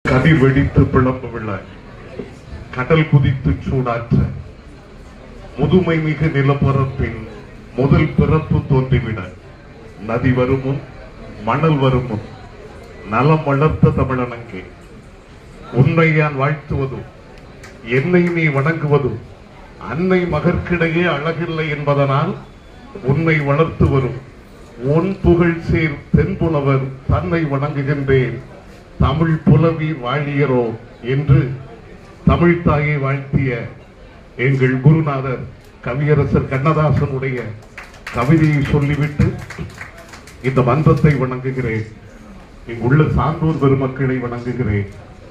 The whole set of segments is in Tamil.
கதிர் வெடித்து பிளம்பு விழ கடல் குதித்து சூடாற்ற முதுமை மிகு நிலப்பரப்பின் முதல் பிறப்பு தோன்றிவிட நதி வருமுன் மணல் வருமுன் நலம் வளர்த்த தமிழனங்கே உன்னை யான் வாழ்த்துவதும் என்னை நீ வணங்குவதும் அன்னை மகற்கிடையே அழகில்லை என்பதனால் உன்னை வளர்த்து வரும் உன் புகழ் சேர் தென்புலவர் தன்னை வணங்குகின்றேன் தமிழ் புலவீர் வாழியரோ என்று தமிழ் தாயை வாழ்த்திய எங்கள் குருநாதர் கவியரசர் கண்ணதாசனுடைய கவிதையை சொல்லிவிட்டு இந்த மன்றத்தை வணங்குகிறேன் இங்குள்ள சான்றோர் பெருமக்களை வணங்குகிறேன்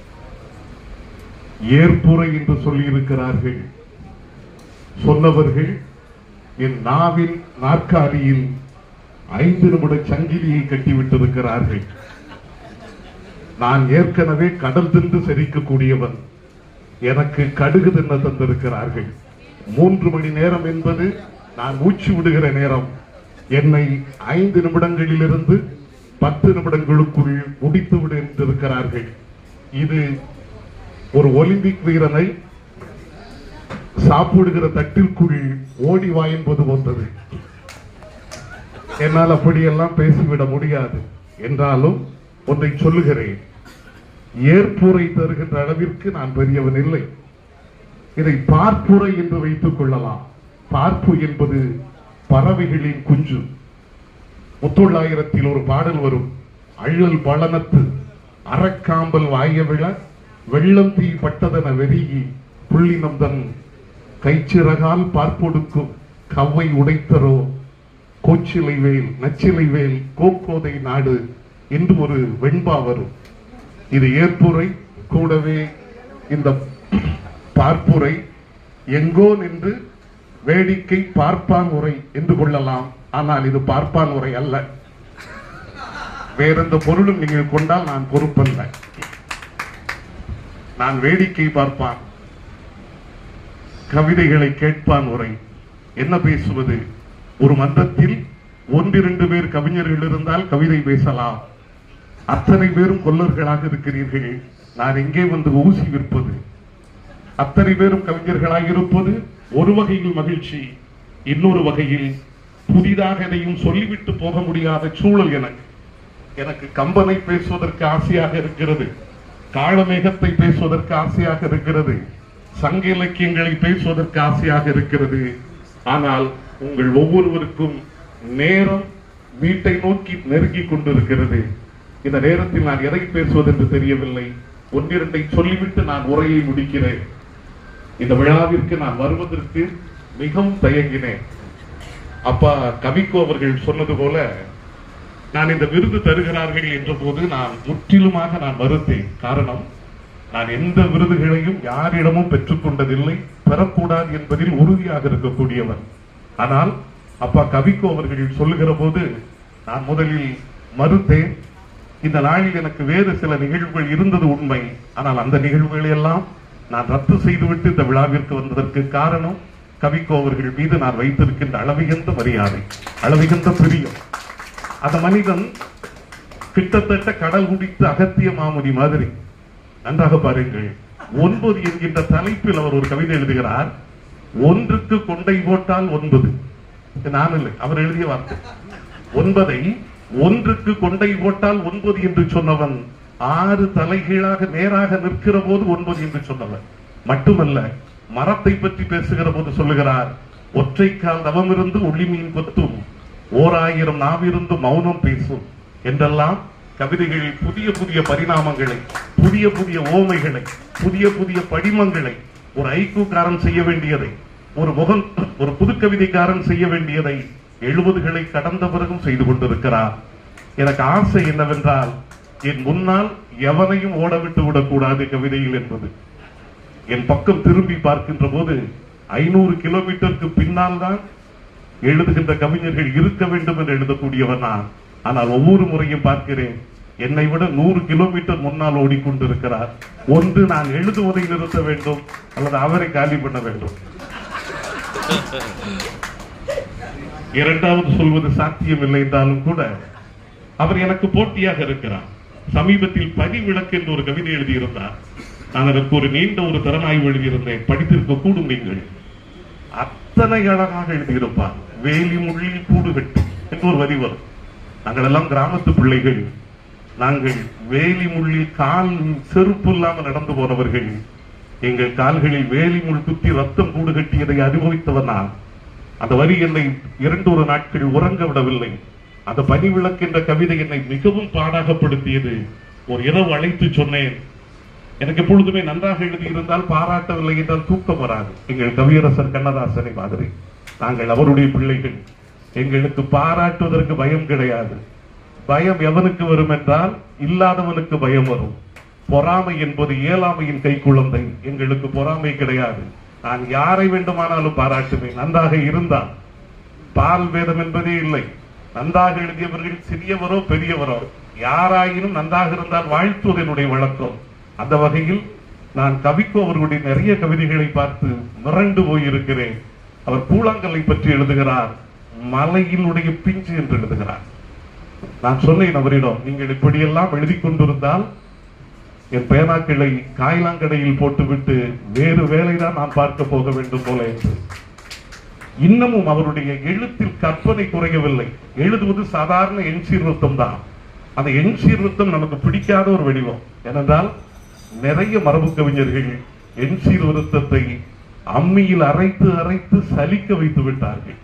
ஏற்புரை என்று சொல்லியிருக்கிறார்கள் சொன்னவர்கள் என் நாவின் நாற்காலியில் ஐந்து நிமிட சங்கிலியை கட்டிவிட்டிருக்கிறார்கள் நான் ஏற்கனவே கடல் தின்று செரிக்கக்கூடியவன் எனக்கு கடுகு தின்ன தந்திருக்கிறார்கள் மூன்று மணி நேரம் என்பது நான் மூச்சு விடுகிற நேரம் என்னை ஐந்து நிமிடங்களிலிருந்து பத்து நிமிடங்களுக்குள் முடித்து விடு என்றிருக்கிறார்கள் இது ஒரு ஒலிம்பிக் வீரனை சாப்பிடுகிற தட்டிற்குள் ஓடி வா என்பது போன்றது என்னால் அப்படியெல்லாம் பேசிவிட முடியாது என்றாலும் ஒன்றை சொல்லுகிறேன் ஏற்புரை தருகின்ற அளவிற்கு நான் பெரியவன் இல்லை இதை பார்ப்புரை என்று வைத்துக் கொள்ளலாம் பார்ப்பு என்பது பறவைகளின் குஞ்சு முத்தொள்ளாயிரத்தில் ஒரு பாடல் வரும் அள்ளல் பழனத்து அறக்காம்பல் வாய விழ வெள்ளம் தீ பட்டதென வெறியி புள்ளினம் தன் கைச்சிறகால் பார்ப்பொடுக்கும் கவ்வை உடைத்தரோ கோச்சிலை வேல் நச்சிலை வேல் கோக்கோதை நாடு என்று ஒரு வெண்பா வரும் இது ஏற்புரை கூடவே இந்த பார்ப்புரை எங்கோ நின்று வேடிக்கை பார்ப்பான் உரை என்று கொள்ளலாம் ஆனால் இது பார்ப்பான் உரை அல்ல வேறெந்த பொருளும் நீங்கள் கொண்டால் நான் பொறுப்பல்ல நான் வேடிக்கை பார்ப்பான் கவிதைகளை கேட்பான் உரை என்ன பேசுவது ஒரு மன்றத்தில் ஒன்றிரண்டு பேர் கவிஞர்கள் இருந்தால் கவிதை பேசலாம் அத்தனை பேரும் கொல்லர்களாக இருக்கிறீர்கள் நான் எங்கே வந்து ஊசி விற்பது அத்தனை பேரும் கவிஞர்களாக இருப்பது ஒரு வகையில் மகிழ்ச்சி இன்னொரு வகையில் புதிதாக எதையும் சொல்லிவிட்டு போக முடியாத சூழல் எனக்கு எனக்கு கம்பனை பேசுவதற்கு ஆசையாக இருக்கிறது காளமேகத்தை பேசுவதற்கு ஆசையாக இருக்கிறது சங்க இலக்கியங்களை பேசுவதற்கு ஆசையாக இருக்கிறது ஆனால் உங்கள் ஒவ்வொருவருக்கும் நேரம் வீட்டை நோக்கி நெருங்கிக் கொண்டிருக்கிறது இந்த நேரத்தில் நான் எதை பேசுவது என்று தெரியவில்லை ஒன்றிரண்டை சொல்லிவிட்டு நான் உரையை முடிக்கிறேன் இந்த விழாவிற்கு நான் வருவதற்கு மிகவும் தயங்கினேன் அப்பா கவிக்கோ அவர்கள் சொன்னது போல நான் இந்த விருது தருகிறார்கள் என்ற போது நான் முற்றிலுமாக நான் மறுத்தேன் காரணம் நான் எந்த விருதுகளையும் யாரிடமும் பெற்றுக்கொண்டதில்லை பெறக்கூடாது என்பதில் உறுதியாக இருக்கக்கூடியவன் ஆனால் அப்பா கவிக்கோ அவர்கள் சொல்லுகிற போது நான் முதலில் மறுத்தேன் இந்த நாளில் எனக்கு வேறு சில நிகழ்வுகள் இருந்தது உண்மை ஆனால் அந்த நிகழ்வுகளை எல்லாம் நான் ரத்து செய்துவிட்டு இந்த விழாவிற்கு வந்ததற்கு காரணம் கவிக்கோ அவர்கள் மீது நான் வைத்திருக்கின்ற அளவிகந்த மரியாதை அளவிகந்த பிரியம் அந்த மனிதன் கிட்டத்தட்ட கடல் குடித்து அகத்திய மாமுனி மாதிரி நன்றாக பாருங்கள் ஒன்பது என்கின்ற தலைப்பில் அவர் ஒரு கவிதை எழுதுகிறார் ஒன்றுக்கு கொண்டை போட்டால் ஒன்பது இது நான் இல்லை அவர் எழுதிய வார்த்தை ஒன்பதை ஒன்றுக்கு கொண்டை போட்டால் ஒன்பது என்று சொன்னவன் ஆறு தலைகீழாக நேராக நிற்கிற போது ஒன்பது என்று சொன்னவன் மட்டுமல்ல மரத்தை பற்றி பேசுகிற போது சொல்லுகிறார் ஒற்றைக்கால் தவமிருந்து ஒளிமீன் கொத்தும் ஓர் ஆயிரம் நாவிருந்து மௌனம் பேசும் என்றெல்லாம் கவிதைகளில் புதிய புதிய பரிணாமங்களை புதிய புதிய ஓமைகளை புதிய புதிய படிமங்களை ஒரு ஐக்கூக்காரன் செய்ய வேண்டியதை ஒரு முகன் ஒரு புது கவிதைக்காரன் செய்ய வேண்டியதை எழுபதுகளை கடந்த பிறகும் செய்து கொண்டிருக்கிறார் எனக்கு ஆசை என்னவென்றால் என் முன்னால் எவனையும் ஓட விட்டு விடக்கூடாது கவிதையில் என்பது என் பக்கம் திரும்பி பார்க்கின்ற போது ஐநூறு கிலோமீட்டருக்கு பின்னால் தான் எழுதுகின்ற கவிஞர்கள் இருக்க வேண்டும் என்று எழுதக்கூடியவன் நான் ஆனால் ஒவ்வொரு முறையும் பார்க்கிறேன் என்னை விட நூறு கிலோமீட்டர் முன்னால் ஓடிக்கொண்டிருக்கிறார் ஒன்று நான் எழுதுவதை நிறுத்த வேண்டும் அல்லது அவரை காலி பண்ண வேண்டும் இரண்டாவது சொல்வது சாத்தியம் இல்லை என்றாலும் கூட அவர் எனக்கு போட்டியாக இருக்கிறார் சமீபத்தில் பனி விளக்கு என்று ஒரு கவிதை எழுதியிருந்தார் நான் அதற்கு ஒரு நீண்ட ஒரு திறனாய்வு எழுதியிருந்தேன் படித்திருக்க கூடும் நீங்கள் அத்தனை அழகாக எழுதியிருப்பார் வேலி முள்ளில் கூடு கட்டு என்று ஒரு வரி வரும் நாங்கள் எல்லாம் கிராமத்து பிள்ளைகள் நாங்கள் வேலி முள்ளில் கால் செருப்பு இல்லாமல் நடந்து போனவர்கள் எங்கள் கால்களில் வேலி முள் குத்தி ரத்தம் கூடு கட்டியதை அனுபவித்தவர் நான் அந்த வரி என்னை இரண்டு ஒரு நாட்கள் உறங்க விடவில்லை அந்த பனி விளக்கு என்ற கவிதை என்னை மிகவும் பாடாகப்படுத்தியது ஒரு இரவு அழைத்து சொன்னேன் எனக்கு எப்பொழுதுமே நன்றாக எழுதியிருந்தால் பாராட்டவில்லை என்றால் தூக்கம் வராது எங்கள் கவியரசர் கண்ணதாசனை மாதிரி நாங்கள் அவருடைய பிள்ளைகள் எங்களுக்கு பாராட்டுவதற்கு பயம் கிடையாது பயம் எவனுக்கு வரும் என்றால் இல்லாதவனுக்கு பயம் வரும் பொறாமை என்பது இயலாமையின் கைக்குழந்தை எங்களுக்கு பொறாமை கிடையாது நான் யாரை வேண்டுமானாலும் பாராட்டுவேன் நன்றாக இருந்தால் பால் வேதம் என்பதே இல்லை நன்றாக எழுதியவர்கள் சிறியவரோ பெரியவரோ யாராயினும் நன்றாக இருந்தால் வாழ்த்துவது என்னுடைய வழக்கம் அந்த வகையில் நான் கவிக்கோ அவர்களுடைய நிறைய கவிதைகளை பார்த்து மிரண்டு போயிருக்கிறேன் அவர் கூழாங்கல்லை பற்றி எழுதுகிறார் மலையினுடைய பிஞ்சு என்று எழுதுகிறார் நான் சொன்னேன் அவரிடம் நீங்கள் இப்படியெல்லாம் எழுதி கொண்டிருந்தால் என் பேனாக்களை காய்லாங்கடையில் போட்டுவிட்டு வேறு வேலைதான் நான் பார்க்க போக வேண்டும் போல என்று இன்னமும் அவருடைய எழுத்தில் கற்பனை குறையவில்லை எழுதுவது சாதாரண எண் சீர்திருத்தம் தான் அந்த எண் சீர்திருத்தம் நமக்கு பிடிக்காத ஒரு வடிவம் ஏனென்றால் நிறைய மரபு கவிஞர்கள் எண் சீர்திருத்தத்தை அம்மியில் அரைத்து அரைத்து சலிக்க வைத்து விட்டார்கள்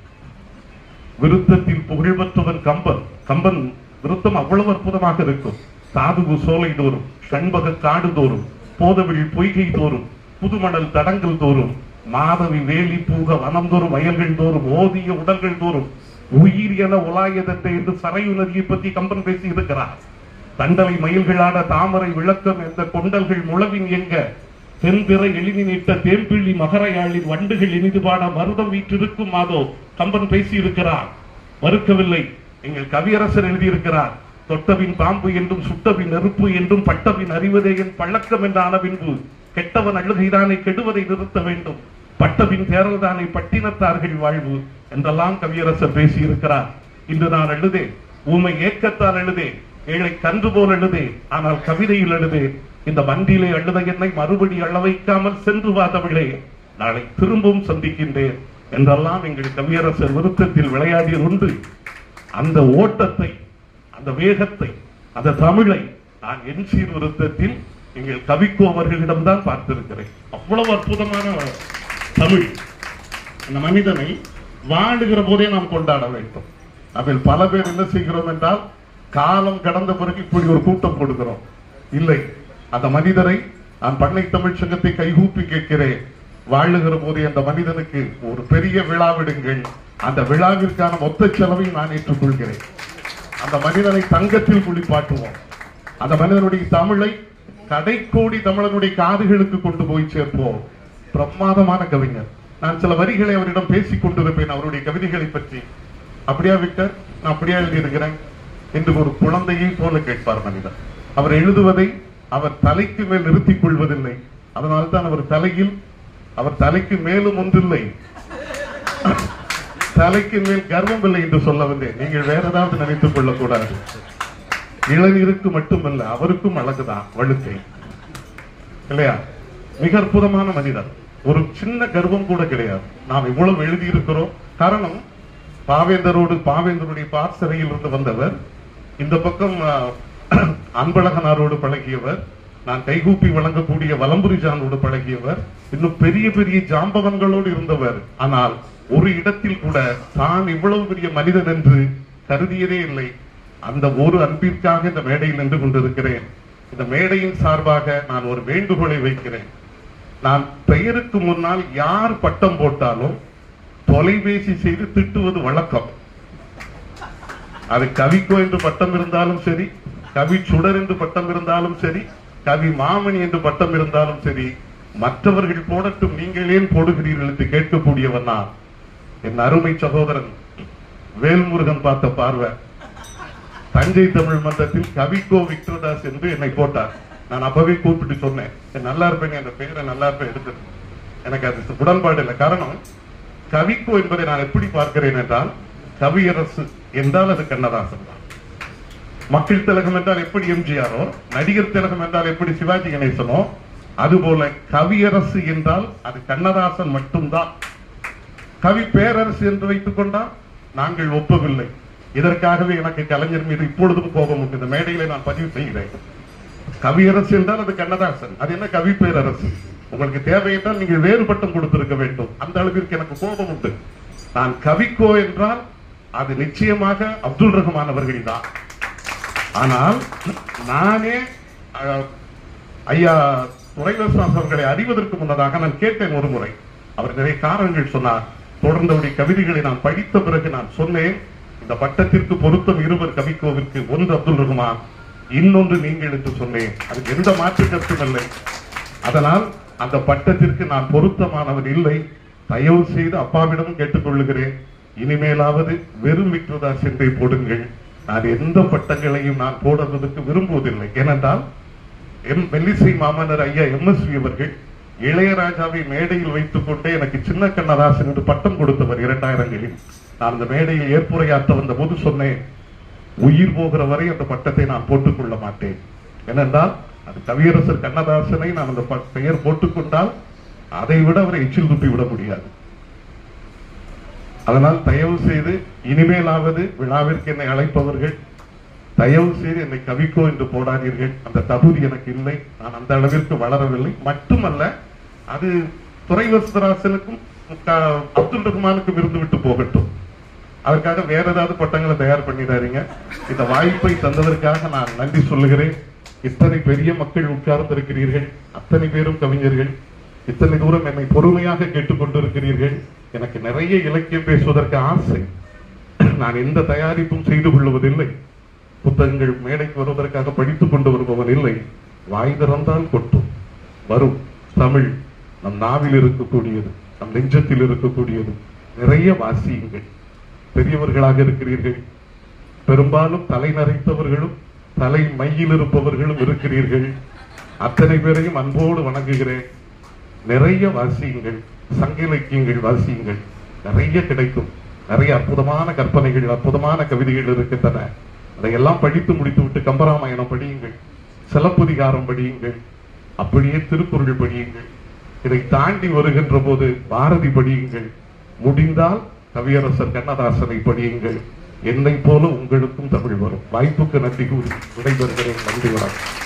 விருத்தத்தில் புகழ்பெற்றவன் கம்பன் கம்பன் விருத்தம் அவ்வளவு அற்புதமாக இருக்கும் சாதுகு சோலை தோறும் கண்பக காடு தோறும் போதவிழி பொய்கை தோறும் புதுமணல் தடங்கள் தோறும் மாதவி வேலி பூக வனம் தோறும் வயல்கள் தோறும் ஓதிய உடல்கள் தோறும் உயிர் என உலாயதத்தை என்று சரையு நதியை பற்றி கம்பன் பேசி இருக்கிறார் தண்டலை மயில்களாட தாமரை விளக்கம் என்ற கொண்டல்கள் முழவின் எங்க தென்பிறை எழினி நீட்ட தேம்பிள்ளி மகரையாளின் வண்டுகள் இனிது பாட மருதம் வீற்றிருக்கும் மாதோ கம்பன் பேசி இருக்கிறார் மறுக்கவில்லை எங்கள் கவியரசர் எழுதியிருக்கிறார் தொட்டபின் பாம்பு என்றும் சுட்டபின் நெருப்பு என்றும் பட்டபின் அறிவதே என் பழக்கம் என்ற ஆன பின்பு கெட்டவன் அழுகைதானே கெடுவதை நிறுத்த வேண்டும் பட்டபின் தேரல்தானே பட்டினத்தார்கள் வாழ்வு என்றெல்லாம் கவியரசர் பேசியிருக்கிறார் இன்று நான் எழுதேன் ஊமை ஏக்கத்தால் எழுதேன் ஏழை கன்று போல் எழுதேன் ஆனால் கவிதையில் எழுதேன் இந்த மண்டியிலே அழுத என்னை மறுபடி அழ வைக்காமல் சென்று வாதவிழே நாளை திரும்பவும் சந்திக்கின்றேன் என்றெல்லாம் எங்கள் கவியரசர் விருத்தத்தில் விளையாடியது உண்டு அந்த ஓட்டத்தை அந்த வேகத்தை அந்த தமிழை நான் என் சீர்திருத்தத்தில் எங்கள் கவிக்கோ அவர்களிடம்தான் பார்த்திருக்கிறேன் அவ்வளவு அற்புதமான தமிழ் அந்த மனிதனை வாழுகிற போதே நாம் கொண்டாட வேண்டும் அதில் பல பேர் என்ன செய்கிறோம் என்றால் காலம் கடந்த பிறகு இப்படி ஒரு கூட்டம் கொடுக்கிறோம் இல்லை அந்த மனிதரை நான் பண்ணை தமிழ் சங்கத்தை கைகூப்பி கேட்கிறேன் வாழுகிற போதே அந்த மனிதனுக்கு ஒரு பெரிய விழா விடுங்கள் அந்த விழாவிற்கான மொத்த செலவை நான் ஏற்றுக்கொள்கிறேன் அந்த மனிதனை தங்கத்தில் குளிப்பாட்டுவோம் அந்த மனிதனுடைய தமிழை கடைக்கோடி தமிழனுடைய காதுகளுக்கு கொண்டு போய் சேர்ப்போம் பிரமாதமான கவிஞர் நான் சில வரிகளை அவரிடம் பேசிக் கொண்டிருப்பேன் அவருடைய கவிதைகளை பற்றி அப்படியா விக்டர் நான் அப்படியா எழுதியிருக்கிறேன் என்று ஒரு குழந்தையை போல கேட்பார் மனிதர் அவர் எழுதுவதை அவர் தலைக்கு மேல் நிறுத்திக் கொள்வதில்லை அதனால்தான் அவர் தலையில் அவர் தலைக்கு மேலும் ஒன்றில்லை தலைக்கு மேல் கர்வம் இல்லை என்று சொல்ல வந்தேன் நீங்கள் வேற ஏதாவது நினைத்துக் கொள்ளக்கூடாது இளநீருக்கு மட்டுமல்ல அவருக்கும் அழகுதான் வழுக்கை இல்லையா மிக அற்புதமான மனிதர் ஒரு சின்ன கர்வம் கூட கிடையாது நாம் இவ்வளவு எழுதியிருக்கிறோம் காரணம் பாவேந்தரோடு பாவேந்தருடைய பார் சிறையில் இருந்து வந்தவர் இந்த பக்கம் அஹ், அன்பழகனாரோடு பழகியவர் நான் கைகூப்பி வழங்கக்கூடிய வலம்புரி ஜானோடு பழகியவர் இன்னும் பெரிய பெரிய ஜாம்பவன்களோடு இருந்தவர் ஆனால் ஒரு இடத்தில் கூட தான் இவ்வளவு பெரிய மனிதன் என்று கருதியதே இல்லை அந்த ஒரு அன்பிற்காக இந்த மேடையில் நின்று கொண்டிருக்கிறேன் இந்த மேடையின் சார்பாக நான் ஒரு வேண்டுகோளை வைக்கிறேன் நான் பெயருக்கு முன்னால் யார் பட்டம் போட்டாலும் தொலைபேசி செய்து திட்டுவது வழக்கம் அது கவிக்கோ என்று பட்டம் இருந்தாலும் சரி கவி சுடர் என்று பட்டம் இருந்தாலும் சரி கவி மாமணி என்று பட்டம் இருந்தாலும் சரி மற்றவர்கள் போடட்டும் நீங்கள் ஏன் போடுகிறீர்கள் என்று கேட்கக்கூடியவன் நான் என் அருமை சகோதரன் வேல்முருகன் பார்த்த பார்வை தஞ்சை தமிழ் மன்றத்தில் கவிக்கோ விக்டர்தாஸ் என்று என்னை போட்டார் நான் அப்பவே கூப்பிட்டு சொன்னேன் "சரி, நல்லா இருப்பேன் என்ற பெயரை நல்லா இருப்பேன் எடுத்து எனக்கு அது உடன்பாடு இல்லை காரணம் கவிக்கோ என்பதை நான் எப்படி பார்க்கிறேன் என்றால் கவியரசு என்றால் அது கண்ணதாசன் தான் மக்கள் திலகம் என்றால் எப்படி எம்ஜிஆரோ நடிகர் திலகம் என்றால் எப்படி சிவாஜி கணேசனோ அதுபோல கவியரசு என்றால் அது கண்ணதாசன் மட்டும்தான் கவி பேரரசு என்று வைத்துக் கொண்டால் நாங்கள் ஒப்பவில்லை இதற்காகவே எனக்கு கலைஞர் மீது இப்பொழுதும் கோபம் உண்டு இந்த மேடையில நான் பதிவு செய்கிறேன் கவியரசு என்றால் அது கண்ணதாசன் அது என்ன கவி பேரரசு உங்களுக்கு தேவை என்றால் நீங்கள் வேறு பட்டம் கொடுத்திருக்க வேண்டும் அந்த அளவிற்கு எனக்கு கோபம் உண்டு நான் கவிக்கோ என்றால் அது நிச்சயமாக அப்துல் ரஹ்மான் அவர்கள் தான் ஆனால் நானே அஹ், ஐயா துரைவசாஸ் அவர்களை அறிவதற்கு முன்னதாக நான் கேட்டேன் ஒரு முறை அவர் நிறைய காரணங்கள் சொன்னார் தொடர்ந்து அவருடைய கவிதைகளை நான் படித்த பிறகு நான் சொன்னேன் இந்த பட்டத்திற்கு பொருத்தம் இருவர் கவிக்கோவிற்கு ஒன்று அப்துல் ரஹ்மான் இன்னொன்று நீங்கள் என்று சொன்னேன் அதுக்கு எந்த மாற்று கருத்தும் இல்லை அதனால் அந்த பட்டத்திற்கு நான் பொருத்தமானவன் இல்லை தயவு செய்து அப்பாவிடம் கேட்டுக்கொள்ளுகிறேன் இனிமேலாவது வெறும் விக்ரதாஸ் என்றே போடுங்கள் நான் எந்த பட்டங்களையும் நான் போடுவதற்கு விரும்புவதில்லை ஏனென்றால் எம் மெல்லிசை மாமன்னர் ஐயா எம்எஸ்வி அவர்கள் இளையராஜாவை மேடையில் வைத்துக் கொண்டே எனக்கு சின்ன கண்ணதாசன் என்று பட்டம் கொடுத்தவர் இரண்டாயிரங்களில் நான் அந்த மேடையில் ஏற்புரையாற்ற வந்த போது சொன்னேன் உயிர் போகிற வரை அந்த பட்டத்தை நான் போட்டுக் கொள்ள மாட்டேன் ஏனென்றால் அது கவியரசர் கண்ணதாசனை நான் அந்த ப- பெயர் போட்டுக்கொண்டால் அதை விட அவரை எச்சில் துப்பி விட முடியாது அதனால் தயவு செய்து இனிமேலாவது விழாவிற்கு என்னை அழைப்பவர்கள் தயவு செய்து என்னை கவிக்கோ என்று போடாதீர்கள் அந்த தகுதி எனக்கு இல்லை நான் அந்த அளவிற்கு வளரவில்லை மட்டுமல்ல அது துறைவசராசனுக்கும் அப்துல் ரஹ்மானுக்கும் இருந்து விட்டு போகட்டும் அதற்காக வேற ஏதாவது பட்டங்களை தயார் பண்ணிடாதீங்க இந்த வாய்ப்பை தந்ததற்காக நான் நன்றி சொல்லுகிறேன் இத்தனை பெரிய மக்கள் உட்கார்ந்திருக்கிறீர்கள் அத்தனை பேரும் கவிஞர்கள் இத்தனை தூரம் என்னை பொறுமையாக கேட்டுக்கொண்டிருக்கிறீர்கள் எனக்கு நிறைய இலக்கியம் பேசுவதற்கு ஆசை நான் எந்த தயாரிப்பும் செய்து கொள்வதில்லை புத்தகங்கள் மேடைக்கு வருவதற்காக படித்துக் கொண்டு வருபவன் இல்லை வாய் திறந்தால் கொட்டும் வரும் தமிழ் நம் நாவில் இருக்கக்கூடியது நம் நெஞ்சத்தில் இருக்கக்கூடியது நிறைய வாசியுங்கள் பெரியவர்களாக இருக்கிறீர்கள் பெரும்பாலும் தலை நரைத்தவர்களும் தலை மையில் இருப்பவர்களும் இருக்கிறீர்கள் அத்தனை பேரையும் அன்போடு வணங்குகிறேன் நிறைய வாசியுங்கள் சங்க இலக்கியங்கள் வாசியுங்கள் நிறைய கிடைக்கும் நிறைய அற்புதமான கற்பனைகள் அற்புதமான கவிதைகள் இருக்கின்றன அதையெல்லாம் படித்து முடித்துவிட்டு கம்பராமாயணம் படியுங்கள் சிலப்பதிகாரம் படியுங்கள் அப்படியே திருக்குறள் படியுங்கள் இதை தாண்டி வருகின்ற போது பாரதி படியுங்கள் முடிந்தால் கவியரசர் கண்ணதாசனை படியுங்கள் என்னை போல உங்களுக்கும் தமிழ் வரும் வாய்ப்புக்கு நன்றி கூறி விடைபெறுகிறேன் நன்றி வணக்கம்